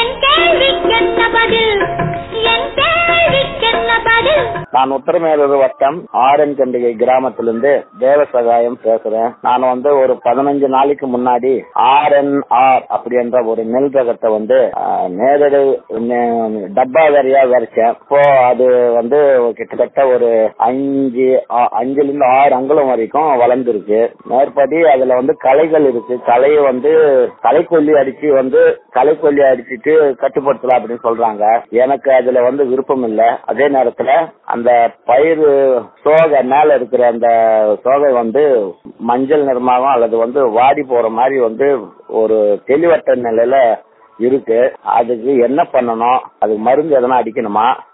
என் கேள்விக்கென்ன பதில் என் கேள்விக்கென்ன பதில் நான் உத்தரமேரூர் வட்டம் ஆரன் கண்டிகை கிராமத்திலிருந்து தேவசகாயம் பேசுறேன் நான் வந்து ஒரு பதினஞ்சு நாளைக்கு முன்னாடி ஆர் என் ஆர் அப்படி என்ற ஒரு நெல் ரகத்தை வந்து ஆஹ், நேரடி நெ- டப்பா வேறையா விரைச்சேன் இப்போ அது வந்து கிட்டத்தட்ட ஒரு அஞ்சு ஆ- அஞ்சுல இருந்து ஆறு அங்குலம் வரைக்கும் வளர்ந்துருக்கு மேற்படி அதுல வந்து களைகள் இருக்கு களையை வந்து களைக்கொல்லி அடிச்சு வந்து களைக்கொல்லி அடிச்சிட்டு கட்டுப்படுத்தலாம் அப்படின்னு சொல்றாங்க எனக்கு அதுல வந்து விருப்பம் இல்ல அதே நேரத்துல அந்த பயிர் சோகை மேல இருக்கிற அந்த சோகை வந்து மஞ்சள் நிறமாகவும் அல்லது வந்து வாடி போற மாதிரி வந்து ஒரு தெளிவற்ற நிலையில இருக்கு அதுக்கு என்ன பண்ணணும் அதுக்கு மருந்து எதனா அடிக்கணுமா